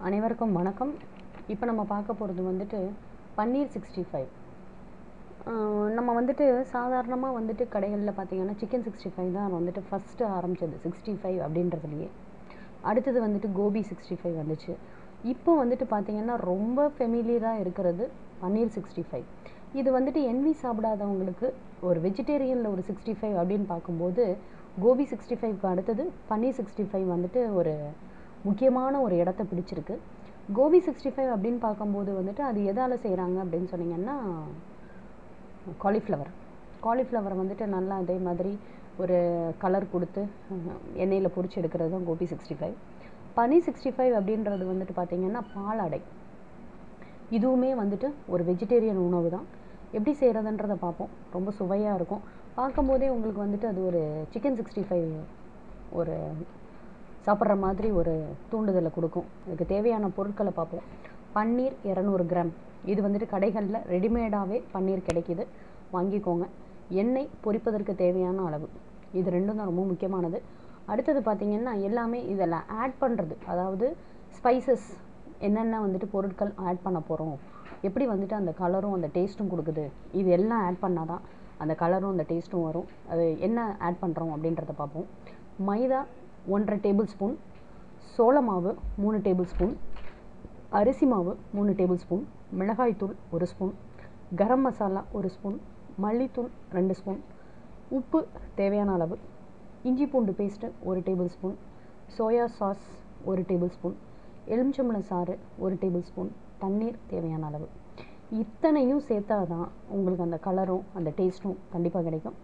அனைவருக்கும் வணக்கம் இப்போ நம்ம பார்க்க போகிறது வந்துட்டு பன்னீர் சிக்ஸ்டி ஃபைவ் நம்ம வந்துட்டு சாதாரணமாக வந்துட்டு கடைகளில் பார்த்தீங்கன்னா சிக்கன் சிக்ஸ்டி ஃபைவ் தான் வந்துட்டு ஃபஸ்ட்டு ஆரம்பித்தது சிக்ஸ்டி ஃபைவ் அப்படின்றதுலையே அடுத்தது வந்துட்டு கோபி சிக்ஸ்டி ஃபைவ் வந்துச்சு இப்போ வந்துட்டு பார்த்தீங்கன்னா ரொம்ப ஃபெமிலியராக இருக்கிறது பன்னீர் சிக்ஸ்டி ஃபைவ் இது வந்துட்டு என்வி சாப்பிடாதவங்களுக்கு ஒரு வெஜிடேரியனில் ஒரு சிக்ஸ்டி ஃபைவ் அப்படின்னு பார்க்கும்போது கோபி சிக்ஸ்டி ஃபைவ்க்கு அடுத்தது பன்னீர் சிக்ஸ்டி ஃபைவ் வந்துட்டு ஒரு முக்கியமான ஒரு இடத்த பிடிச்சிருக்கு கோபி சிக்ஸ்டி ஃபைவ் அப்படின்னு பார்க்கும்போது வந்துட்டு அது எதால் செய்கிறாங்க அப்படின்னு சொன்னீங்கன்னா காலிஃப்ளவர் காலிஃப்ளவர் வந்துட்டு நல்லா அதே மாதிரி ஒரு கலர் கொடுத்து எண்ணெயில் பொரிச்சு எடுக்கிறது தான் gobi sixty five paneer sixty five அப்படின்றது வந்துட்டு பார்த்தீங்கன்னா பாலாடை இதுவுமே வந்துட்டு ஒரு வெஜிடேரியன் உணவு தான் எப்படி செய்கிறதுன்றதை பார்ப்போம் ரொம்ப சுவையாக இருக்கும் பார்க்கும்போதே உங்களுக்கு வந்துட்டு அது ஒரு சிக்கன் சிக்ஸ்டி ஃபைவ் ஒரு சாப்பிட்ற மாதிரி ஒரு தூண்டுதலை கொடுக்கும் இதுக்கு தேவையான பொருட்களை பார்ப்போம் பன்னீர் இரநூறு கிராம் இது வந்துட்டு கடைகளில் ரெடிமேடாகவே பன்னீர் கிடைக்கிது வாங்கிக்கோங்க எண்ணெய் பொரிப்பதற்கு தேவையான அளவு இது ரெண்டும் தான் ரொம்ப முக்கியமானது அடுத்தது பார்த்திங்கன்னா எல்லாமே இதெல்லாம் ஆட் பண்ணுறது அதாவது ஸ்பைசஸ் என்னென்ன வந்துட்டு பொருட்கள் ஆட் பண்ண போகிறோம் எப்படி வந்துட்டு அந்த கலரும் அந்த டேஸ்ட்டும் கொடுக்குது இது எல்லாம் ஆட் பண்ணால் தான் அந்த கலரும் அந்த டேஸ்ட்டும் வரும் அது என்ன ஆட் பண்ணுறோம் அப்படின்றத பார்ப்போம் மைதா ஒன்றரை டேபிள் ஸ்பூன் சோள மாவு மூணு டேபிள் ஸ்பூன் அரிசி மாவு மூணு டேபிள் ஸ்பூன் மிளகாய்த்தூள் ஒரு ஸ்பூன் கரம் மசாலா ஒரு ஸ்பூன் மல்லித்தூள் ரெண்டு ஸ்பூன் உப்பு தேவையான அளவு இஞ்சி பூண்டு பேஸ்ட்டு ஒரு டேபிள் ஸ்பூன் சோயா சாஸ் ஒரு டேபிள் ஸ்பூன் எலுமிச்சம்பழம் சாறு ஒரு டேபிள் ஸ்பூன் தண்ணீர் தேவையான அளவு இத்தனையும் சேர்த்தா தான் உங்களுக்கு அந்த கலரும் அந்த டேஸ்ட்டும் கண்டிப்பாக கிடைக்கும்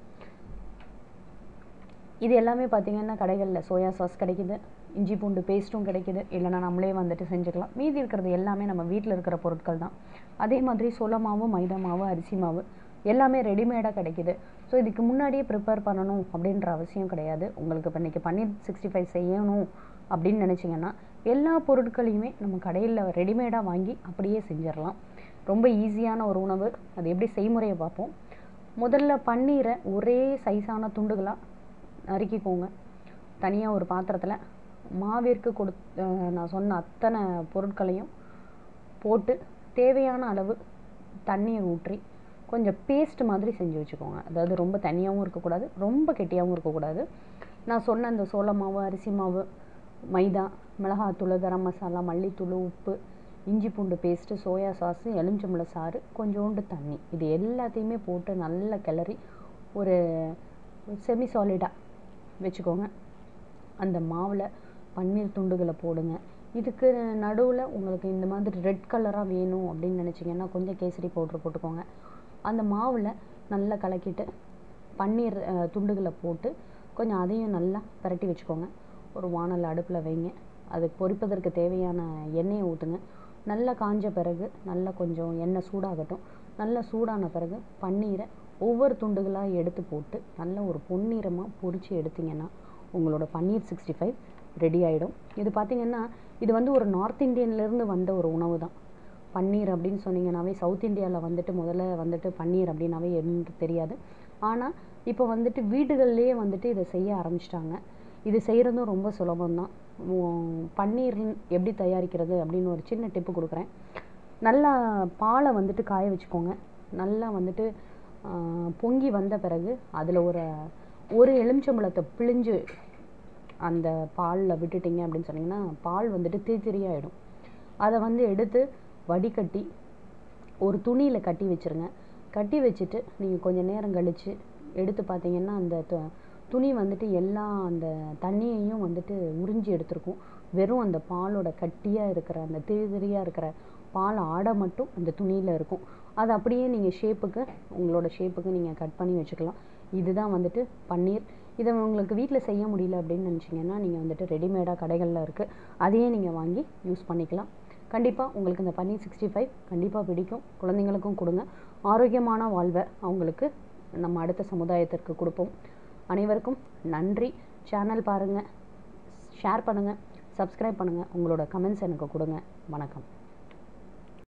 இது எல்லாமே பார்த்திங்கன்னா கடைகளில் சோயா சாஸ் கிடைக்கிது இஞ்சி பூண்டு பேஸ்ட்டும் கிடைக்கிது இல்லைனா நம்மளே வந்துட்டு செஞ்சுக்கலாம் மீதி இருக்கிறது எல்லாமே நம்ம வீட்டில் இருக்கிற பொருட்கள் தான் அதே மாதிரி சோள மாவு மைதா மாவு அரிசி மாவு எல்லாமே ரெடிமேடாக கிடைக்கிது ஸோ இதுக்கு முன்னாடியே ப்ரிப்பேர் பண்ணணும் அப்படின்ற அவசியம் கிடையாது உங்களுக்கு இப்போ இன்றைக்கி பன்னீர் சிக்ஸ்டி ஃபைவ் செய்யணும் அப்படின்னு நினச்சிங்கன்னா எல்லா பொருட்களையுமே நம்ம கடையில் ரெடிமேடாக வாங்கி அப்படியே செஞ்சிடலாம் ரொம்ப ஈஸியான ஒரு உணவு அது எப்படி செய்முறையை பார்ப்போம் முதல்ல பன்னீரை ஒரே சைஸான துண்டுகளாக நறுக்கிக்கோங்க தனியாக ஒரு பாத்திரத்தில் மாவிற்கு கொடு நான் சொன்ன அத்தனை பொருட்களையும் போட்டு தேவையான அளவு தண்ணியை ஊற்றி கொஞ்சம் பேஸ்ட் மாதிரி செஞ்சு வச்சுக்கோங்க அதாவது ரொம்ப தனியாகவும் இருக்கக்கூடாது ரொம்ப கெட்டியாகவும் இருக்கக்கூடாது நான் சொன்ன அந்த சோள மாவு அரிசி மாவு மைதா மிளகாத்தூள் கரம் மசாலா மல்லித்தூள் உப்பு இஞ்சி பூண்டு பேஸ்ட்டு சோயா சாஸு எலுமிச்சம்பழ சாறு கொஞ்சோண்டு தண்ணி இது எல்லாத்தையுமே போட்டு நல்லா கிளறி ஒரு செமி சாலிடாக வச்சுக்கோங்க அந்த மாவில் பன்னீர் துண்டுகளை போடுங்க இதுக்கு நடுவில் உங்களுக்கு இந்த மாதிரி ரெட் கலராக வேணும் அப்படின்னு நினச்சிங்கன்னா கொஞ்சம் கேசரி பவுட்ரு போட்டுக்கோங்க அந்த மாவில் நல்லா கலக்கிட்டு பன்னீர் துண்டுகளை போட்டு கொஞ்சம் அதையும் நல்லா பரட்டி வச்சுக்கோங்க ஒரு வானல் அடுப்பில் வைங்க அது பொரிப்பதற்கு தேவையான எண்ணெயை ஊற்றுங்க நல்லா காஞ்ச பிறகு நல்லா கொஞ்சம் எண்ணெய் சூடாகட்டும் நல்லா சூடான பிறகு பன்னீரை ஒவ்வொரு துண்டுகளாக எடுத்து போட்டு நல்ல ஒரு பொன்னிறமாக பொரித்து எடுத்திங்கன்னா உங்களோட பன்னீர் சிக்ஸ்டி ஃபைவ் ரெடி ஆகிடும் இது பார்த்திங்கன்னா இது வந்து ஒரு நார்த் இந்தியன்லேருந்து வந்த ஒரு உணவு தான் பன்னீர் அப்படின்னு சொன்னீங்கன்னாவே சவுத் இந்தியாவில் வந்துட்டு முதல்ல வந்துட்டு பன்னீர் அப்படின்னாவே என்று தெரியாது ஆனால் இப்போ வந்துட்டு வீடுகள்லேயே வந்துட்டு இதை செய்ய ஆரம்பிச்சிட்டாங்க இது செய்கிறதும் ரொம்ப சுலபம்தான் பன்னீர் எப்படி தயாரிக்கிறது அப்படின்னு ஒரு சின்ன டிப்பு கொடுக்குறேன் நல்லா பாலை வந்துட்டு காய வச்சுக்கோங்க நல்லா வந்துட்டு பொங்கி வந்த பிறகு அதில் ஒரு ஒரு எலுமிச்சம்பழத்தை பிழிஞ்சு அந்த பாலில் விட்டுட்டிங்க அப்படின்னு சொன்னிங்கன்னா பால் வந்துட்டு திரித்திரியாயிடும் அதை வந்து எடுத்து வடிகட்டி ஒரு துணியில் கட்டி வச்சுருங்க கட்டி வச்சுட்டு நீங்கள் கொஞ்சம் நேரம் கழித்து எடுத்து பார்த்தீங்கன்னா அந்த துணி வந்துட்டு எல்லா அந்த தண்ணியையும் வந்துட்டு உறிஞ்சி எடுத்திருக்கும் வெறும் அந்த பாலோட கட்டியாக இருக்கிற அந்த திரி திரியாக இருக்கிற பால் ஆடை மட்டும் அந்த துணியில் இருக்கும் அதை அப்படியே நீங்கள் ஷேப்புக்கு உங்களோட ஷேப்புக்கு நீங்கள் கட் பண்ணி வச்சுக்கலாம் இதுதான் வந்துட்டு பன்னீர் இதை உங்களுக்கு வீட்டில் செய்ய முடியல அப்படின்னு நினச்சிங்கன்னா நீங்கள் வந்துட்டு ரெடிமேடாக கடைகளில் இருக்குது அதையே நீங்கள் வாங்கி யூஸ் பண்ணிக்கலாம் கண்டிப்பாக உங்களுக்கு இந்த பன்னீர் சிக்ஸ்டி ஃபைவ் கண்டிப்பாக பிடிக்கும் குழந்தைங்களுக்கும் கொடுங்க ஆரோக்கியமான வாழ்வை அவங்களுக்கு நம்ம அடுத்த சமுதாயத்திற்கு கொடுப்போம் அனைவருக்கும் நன்றி சேனல் பாருங்கள் ஷேர் பண்ணுங்கள் சப்ஸ்கிரைப் பண்ணுங்கள் உங்களோட கமெண்ட்ஸ் எனக்கு கொடுங்க வணக்கம்